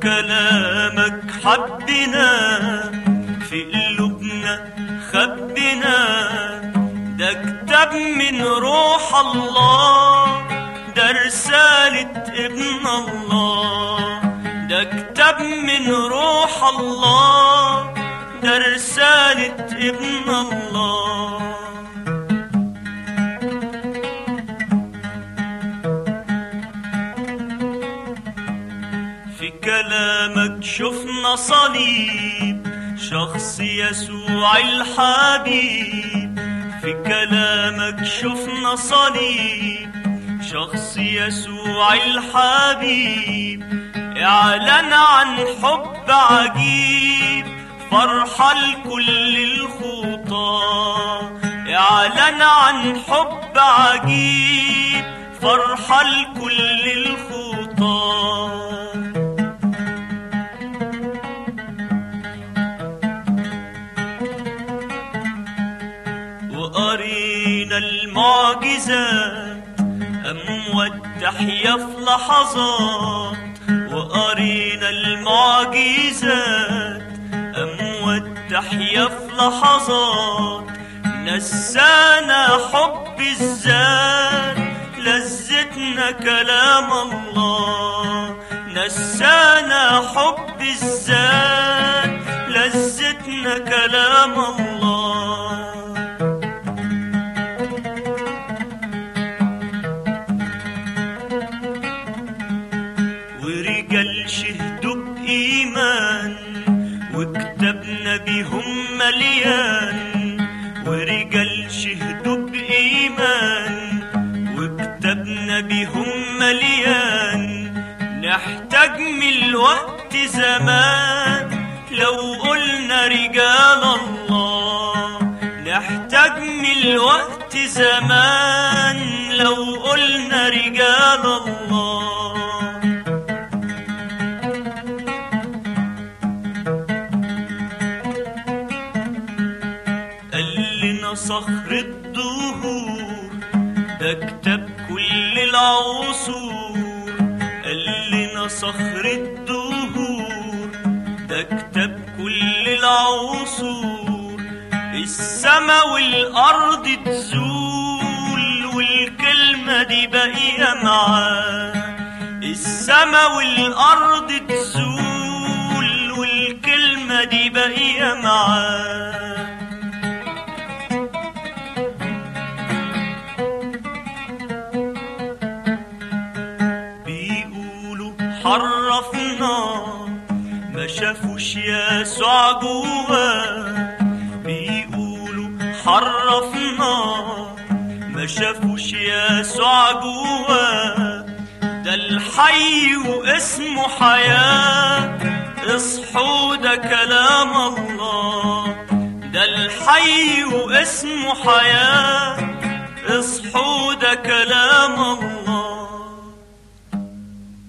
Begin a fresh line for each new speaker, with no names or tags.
كلامك حبنا في قلوبنا خبنا ده كتاب من روح الله ده رسالة ابن الله ده كتاب من روح الله ده رسالة ابن الله في كلامك شفنا صليب شخص يسوع الحبيب في كلامك شفنا صليب شخص يسوع الحبيب اعلن عن حب عجيب فرحة لكل الخطى اعلن عن حب عجيب فرحة لكل الخطى وقرينا المعجزات أموات تحيا في لحظات وقرينا المعجزات أموات تحيا في لحظات نسانا حب الذات لذتنا كلام الله نسانا حب الذات لذتنا كلام الله ورجال شهدوا بإيمان وكتبنا بيهم مليان ورجال شهدوا بإيمان وكتبنا بيهم مليان نحتاج من الوقت زمان لو قلنا رجال الله نحتاج من الوقت زمان لو قلنا رجال الله قال لنا صخر الدهور ده كتاب كل العصور قال لنا صخر الدهور ده كتاب كل العصور السما والأرض تزول والكلمة دي باقية معاه السما والأرض تزول والكلمة دي باقية معاه بيقولوا حرفنا ما شافوش يسوع جواه بيقولوا حرفنا ما شافوش يسوع جواه ده الحي واسمه حياة اصحوا ده كلام الله ده الحي واسمه حياة اصحوا ده كلام الله